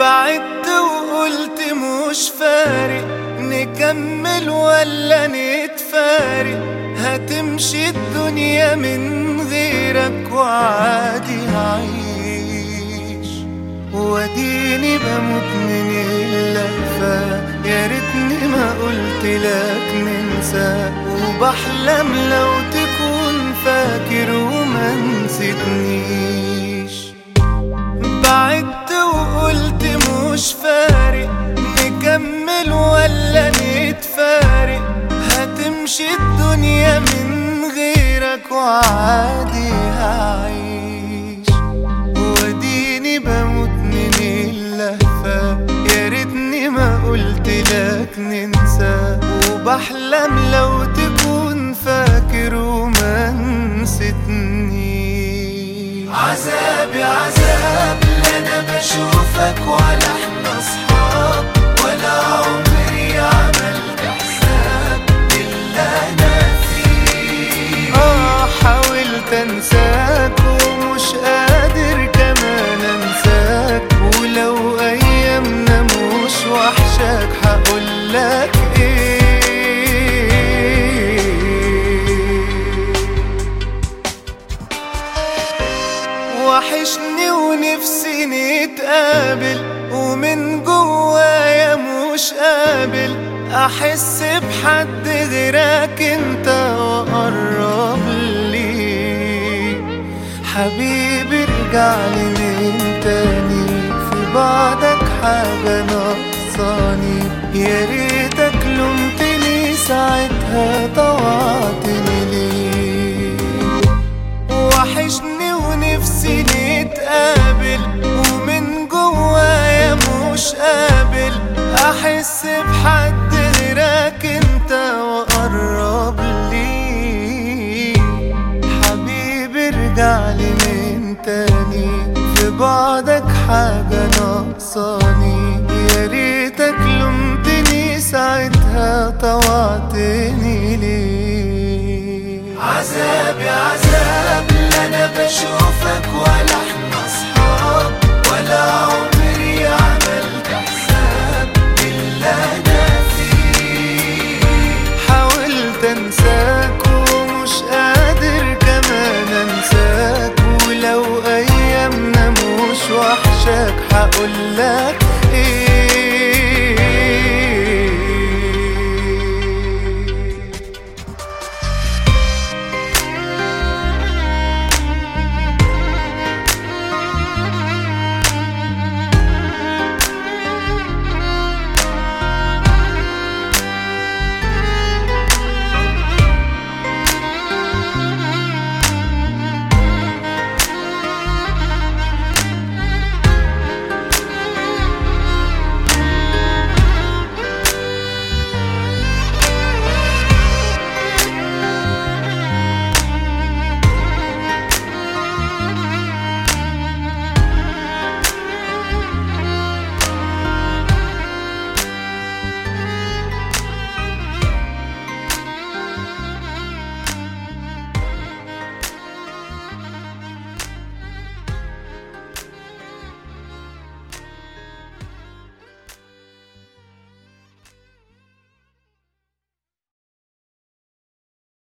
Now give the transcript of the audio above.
بعدت وقلت مش فارق نكمل ولا نتفارق هتمشي الدنيا من غيرك وعادي هعيش واديني بموت من اللهفة يا ريتني ما قلت لك ننسى وبحلم لو تكون فاكر وما نسيتنيش بعدت وقلت مش فارق نكمل ولا نتفارق هتمشي الدنيا من غيرك وعادي هعيش واديني بموت من اللهفة يا ريتني ما قلت لك ننسى وبحلم لو تكون فاكر وما نسيتنيش عذابي عذاب لا انا بشوفك ولا احنا اصحاب ولا عمري عملت حساب الا انا فيك اه حاولت انساك ومش قادر كمان انساك ولو ايامنا مش وحشاك هقولك ايه وحشني ونفسي نتقابل ومن جوايا مش قابل احس بحد غيرك انت واقرب لي حبيبي ارجع لي من تاني في بعدك حاجة ناقصاني يا ريتك لومتني ساعتها طوعتني ليه وحشني ونفسي نتقابل ومن جوايا مش قابل احس بحد غيرك انت واقرب لي حبيبي ارجع لي من تاني في بعدك حاجة ناقصاني يا ريتك لومتني ساعتها طوعتني ليه عذابي عذاب لا انا بشوفك ولا احنا اصحاب ولا عمري عملت حساب الا انا فيك حاولت انساك ومش قادر كمان انساك ولو ايامنا مش وحشاك هقولك ايه